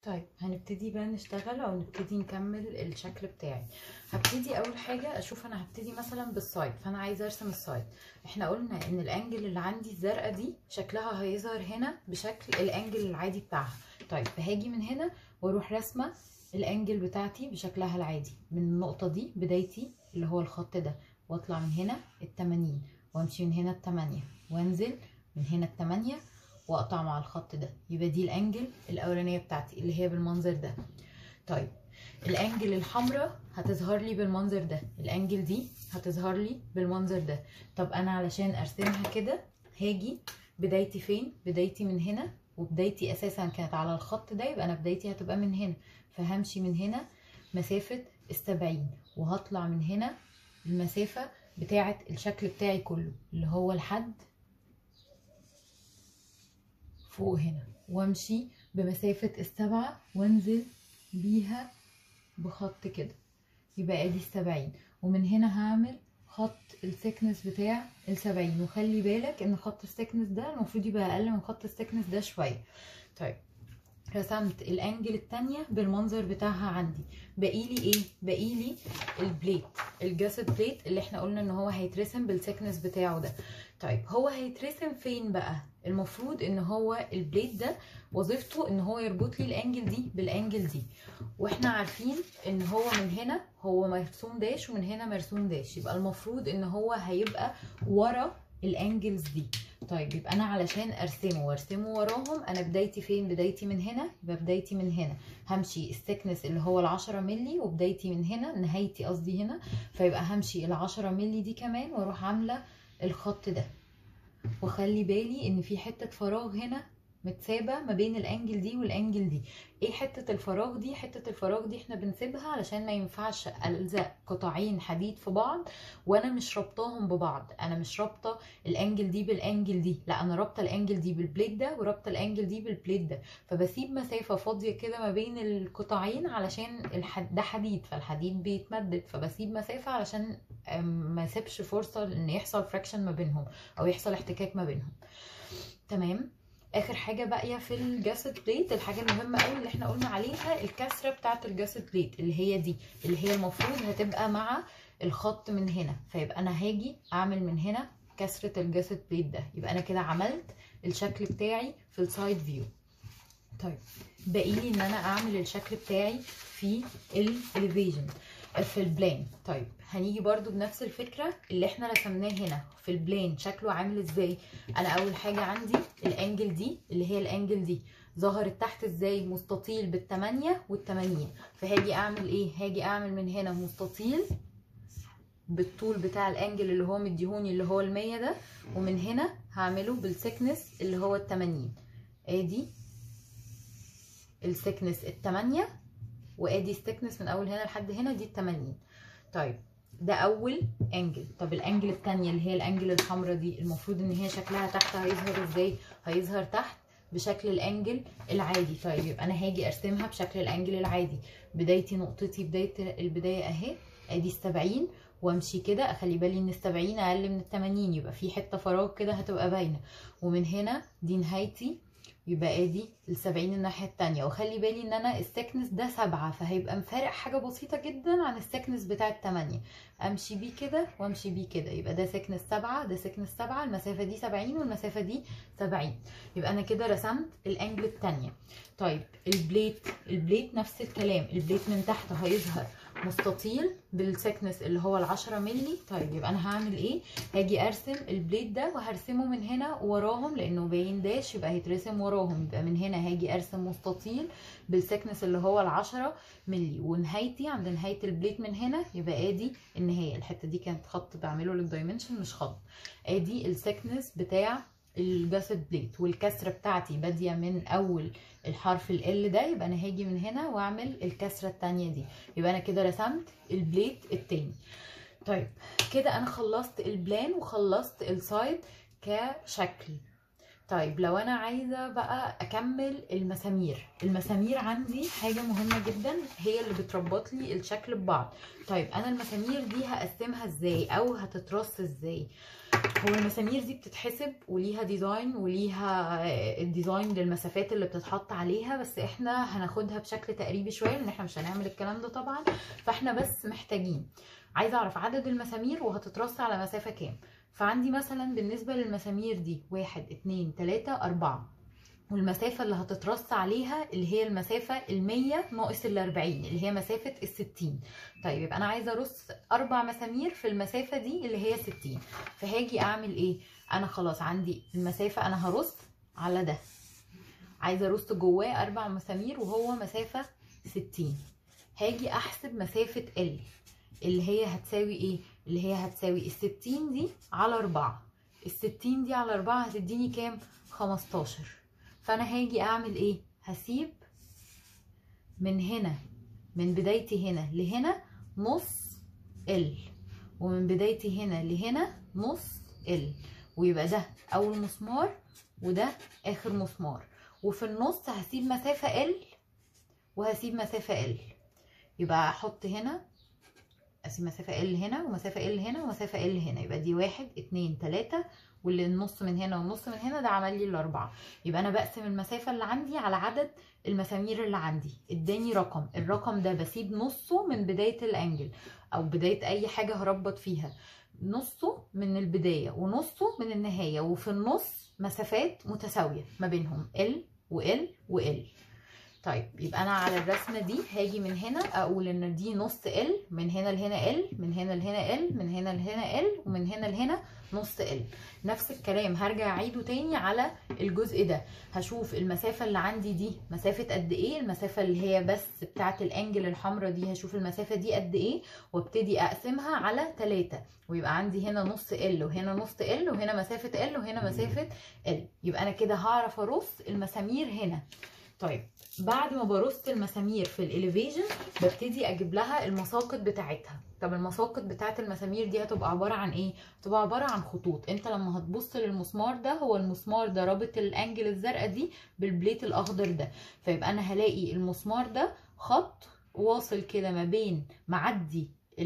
طيب هنبتدي بقى نشتغل او نبتدي نكمل الشكل بتاعي هبتدي اول حاجة اشوف انا هبتدي مثلا بالسايد فانا عايزة ارسم السايد احنا قلنا ان الانجل اللي عندي الزرقاء دي شكلها هيظهر هنا بشكل الانجل العادي بتاعها طيب فهاجي من هنا واروح رسمة الانجل بتاعتي بشكلها العادي من النقطة دي بدايتي اللي هو الخط ده واطلع من هنا التمانين وامشي من هنا التمانية وانزل من هنا التمانية واقطع مع الخط ده يبقى دي الانجل الاولانيه بتاعتي اللي هي بالمنظر ده طيب الانجل الحمراء هتظهر لي بالمنظر ده الانجل دي هتظهر لي بالمنظر ده طب انا علشان ارسمها كده هاجي بدايتي فين بدايتي من هنا وبدايتي اساسا كانت على الخط ده يبقى انا بدايتي هتبقى من هنا فهمشي من هنا مسافه السبعين وهطلع من هنا المسافه بتاعه الشكل بتاعي كله اللي هو لحد فوق هنا وامشي بمسافة السبعة وانزل بيها بخط كده يبقى ادي السبعين ومن هنا هعمل خط السكنس بتاع السبعين وخلي بالك ان خط السكنس ده المفروض يبقى اقل من خط السكنس ده شوية طيب رسمت الانجل التانية بالمنظر بتاعها عندي بقيلي ايه بقيلي البليت الجسد بليت اللي احنا قلنا ان هو هيترسم بالسكنس بتاعه ده طيب هو هيترسم فين بقى المفروض ان هو البليت ده وظيفته ان هو يربط لي الانجل دي بالانجل دي واحنا عارفين ان هو من هنا هو مرسوم داش ومن هنا مرسوم داش يبقى المفروض ان هو هيبقى ورا الانجلز دي طيب يبقى انا علشان ارسمه وارسمه وراهم انا بدايتي فين بدايتي من هنا يبقى بدايتي من هنا همشي السكنس اللي هو العشرة ملي وبدايتي من هنا نهايتي قصدي هنا فيبقى همشي العشرة ملي دي كمان واروح عامله الخط ده وخلي بالي ان في حته فراغ هنا متسابه ما بين الانجل دي والانجل دي ايه حته الفراغ دي حته الفراغ دي احنا بنسيبها علشان ما ينفعش الزق قطعين حديد في بعض وانا مش رابطاهم ببعض انا مش رابطه الانجل دي بالانجل دي لا انا رابطه الانجل دي بالبليت ده ورابطه الانجل دي بالبليت ده فبسيب مسافه فاضيه كده ما بين القطعين علشان الحد ده حديد فالحديد بيتمدد فبسيب مسافه علشان ما اسيبش فرصه ان يحصل فراكشن ما بينهم او يحصل احتكاك ما بينهم تمام اخر حاجه باقيه في الجاسد بليت الحاجه المهمه قوي اللي احنا قلنا عليها الكسره بتاعه الجاسد بليت اللي هي دي اللي هي المفروض هتبقى مع الخط من هنا فيبقى انا هاجي اعمل من هنا كسره الجاسد بليت ده يبقى انا كده عملت الشكل بتاعي في السايد فيو طيب باقي لي ان انا اعمل الشكل بتاعي في الاليفيجن في البلان طيب هنيجي برضو بنفس الفكرة اللي احنا رسمناه هنا في البلان شكله عامل ازاي انا اول حاجة عندي الانجل دي اللي هي الانجل دي ظهرت تحت ازاي مستطيل بالتمانية والتمانين فهاجي اعمل ايه هاجي اعمل من هنا مستطيل بالطول بتاع الانجل اللي هو مديهوني اللي هو المية ده ومن هنا هعمله بالسكنس اللي هو التمانين ادي السكنس التمانية وادي السكنس من اول هنا لحد هنا دي التمانين طيب ده اول انجل طب الانجل التانية اللي هي الانجل الحمراء دي المفروض ان هي شكلها تحت هيظهر ازاي هيظهر تحت بشكل الانجل العادي طيب يبقى انا هاجي ارسمها بشكل الانجل العادي بدايتي نقطتي بدايه البدايه اهي ادي السبعين وامشي كده اخلي بالي ان السبعين اقل من التمانين يبقى في حته فراغ كده هتبقى باينه ومن هنا دي نهايتي يبقى ادي السبعين الناحية التانية وخلي بالي ان انا السكنس ده سبعة فهيبقى مفارق حاجة بسيطة جدا عن السكنس بتاع التمانية امشي بيه كده وامشي بيه كده يبقى ده سكنس سبعة ده سكنس سبعة المسافة دي سبعين والمسافة دي سبعين يبقى انا كده رسمت الانجل التانية طيب البليت البليت نفس الكلام البليت من تحت هيظهر مستطيل بالسكنس اللي هو العشرة ملي طيب يبقى انا هعمل ايه هاجي ارسم البليت ده وهرسمه من هنا وراهم لانه باين داش يبقى هيترسم وراهم يبقى من هنا هاجي ارسم مستطيل بالسكنس اللي هو العشرة ملي ونهايتي عند نهاية البليت من هنا يبقى ادي النهاية الحتة دي كانت خط بعمله للدايمنشن مش خط ادي السكنس بتاع الجسد بليت والكسرة بتاعتي بادية من اول الحرف ال ده يبقى انا هاجي من هنا واعمل الكسرة التانية دي يبقى انا كده رسمت البليت التاني طيب كده انا خلصت البلان وخلصت السايد كشكل طيب لو انا عايزه بقى اكمل المسامير المسامير عندي حاجه مهمه جدا هي اللي بتربط لي الشكل ببعض طيب انا المسامير دي هقسمها ازاي او هتترص ازاي هو المسامير دي بتتحسب وليها ديزاين وليها الديزاين للمسافات اللي بتتحط عليها بس احنا هناخدها بشكل تقريبي شويه لان احنا مش هنعمل الكلام ده طبعا فاحنا بس محتاجين عايزه اعرف عدد المسامير وهتترص على مسافه كام فعندي مثلا بالنسبه للمسامير دي واحد اتنين تلاته اربعه والمسافة اللي هتترص عليها اللي هي المسافة المية ناقص الأربعين اللي هي مسافة الستين طيب يبقى أنا عايزة أرص أربع مسامير في المسافة دي اللي هي ستين فهاجي أعمل إيه؟ أنا خلاص عندي المسافة أنا هرص على ده عايزة أرص جواه أربع مسامير وهو مسافة ستين هاجي أحسب مسافة ال اللي هي هتساوي إيه؟ اللي هي هتساوي الستين دي على أربعة الستين دي على أربعة هتديني كام؟ خمستاشر فانا هاجي اعمل ايه هسيب من هنا من بدايتي هنا لهنا نص ال ومن بدايتي هنا لهنا نص ال ويبقى ده اول مسمار وده اخر مسمار وفي النص هسيب مسافة ال وهسيب مسافة ال يبقى احط هنا اسيب مسافة ال هنا ومسافة ال هنا ومسافة ال هنا يبقى دي واحد اتنين تلاتة واللي النص من هنا والنص من هنا ده عمل لي الاربعه يبقى انا بقسم المسافه اللي عندي على عدد المسامير اللي عندي اداني رقم الرقم ده بسيب نصه من بدايه الانجل او بدايه اي حاجه هربط فيها نصه من البدايه ونصه من النهايه وفي النص مسافات متساويه ما بينهم ال وال وال طيب يبقى انا على الرسمه دي هاجي من هنا اقول ان دي نص ال من هنا لهنا ال من هنا لهنا ال من هنا لهنا ال ومن هنا لهنا نص ال نفس الكلام هرجع اعيده تاني على الجزء ده هشوف المسافه اللي عندي دي مسافه قد ايه المسافه اللي هي بس بتاعه الانجل الحمراء دي هشوف المسافه دي قد ايه وابتدي اقسمها على 3 ويبقى عندي هنا نص ال وهنا نص ال وهنا مسافه ال وهنا مسافه ال يبقى انا كده هعرف ارص المسامير هنا طيب بعد ما برص المسامير في الاليفيجن ببتدي اجيب لها المساقط بتاعتها طب المساقط بتاعت المسامير دي هتبقى عباره عن ايه هتبقى عباره عن خطوط انت لما هتبص للمسمار ده هو المسمار ده رابط الانجل الزرقاء دي بالبليت الاخضر ده فيبقى انا هلاقي المسمار ده خط واصل كده ما بين معدي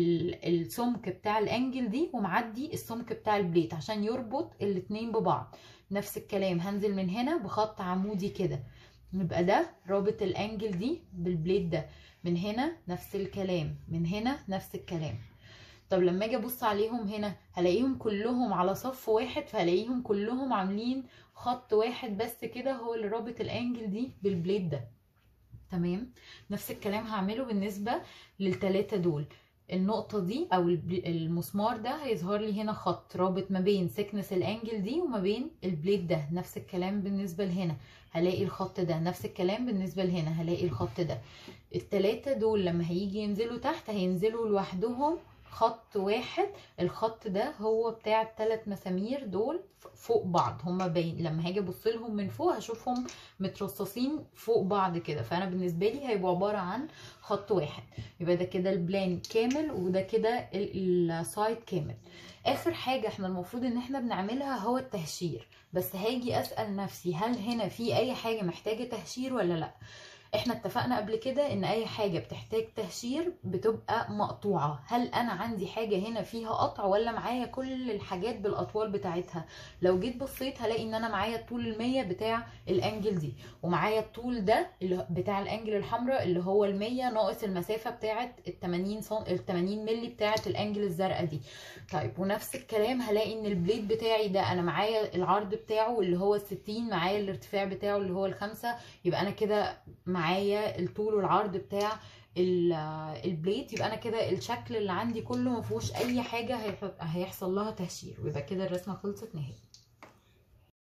السمك بتاع الانجل دي ومعدي السمك بتاع البليت عشان يربط الاتنين ببعض نفس الكلام هنزل من هنا بخط عمودي كده يبقى ده رابط الانجل دي بالبليد ده من هنا نفس الكلام من هنا نفس الكلام طب لما اجي ابص عليهم هنا هلاقيهم كلهم على صف واحد فهلاقيهم كلهم عاملين خط واحد بس كده هو اللي رابط الانجل دي بالبليد ده تمام نفس الكلام هعمله بالنسبه للتلاتة دول النقطة دي أو المسمار ده هيظهر لي هنا خط رابط ما بين سكنس الأنجل دي وما بين البليد ده نفس الكلام بالنسبة لهنا هلاقي الخط ده نفس الكلام بالنسبة لهنا هلاقي الخط ده التلاتة دول لما هيجي ينزلوا تحت هينزلوا لوحدهم خط واحد الخط ده هو بتاع الثلاث مسامير دول فوق بعض هما باين لما هاجي ابص لهم من فوق هشوفهم مترصصين فوق بعض كده فانا بالنسبه لي هيبقوا عباره عن خط واحد يبقى ده كده البلان كامل وده كده السايد كامل اخر حاجه احنا المفروض ان احنا بنعملها هو التهشير بس هاجي اسال نفسي هل هنا في اي حاجه محتاجه تهشير ولا لا احنا اتفقنا قبل كده ان اي حاجه بتحتاج تهشير بتبقى مقطوعه هل انا عندي حاجه هنا فيها قطع ولا معايا كل الحاجات بالاطوال بتاعتها لو جيت بصيت هلاقي ان انا معايا الطول المية بتاع الانجل دي ومعايا الطول ده اللي بتاع الانجل الحمراء اللي هو المية ناقص المسافه بتاعه ال 80 صن... ال 80 مللي بتاعه الانجل الزرقاء دي طيب ونفس الكلام هلاقي ان البليد بتاعي ده انا معايا العرض بتاعه اللي هو ال 60 معايا الارتفاع بتاعه اللي هو الخمسة يبقى انا كده معايا الطول والعرض بتاع البليت يبقى انا كده الشكل اللي عندي كله ما فيهوش اي حاجه هيحصل لها تهشير ويبقى كده الرسمه خلصت نهائي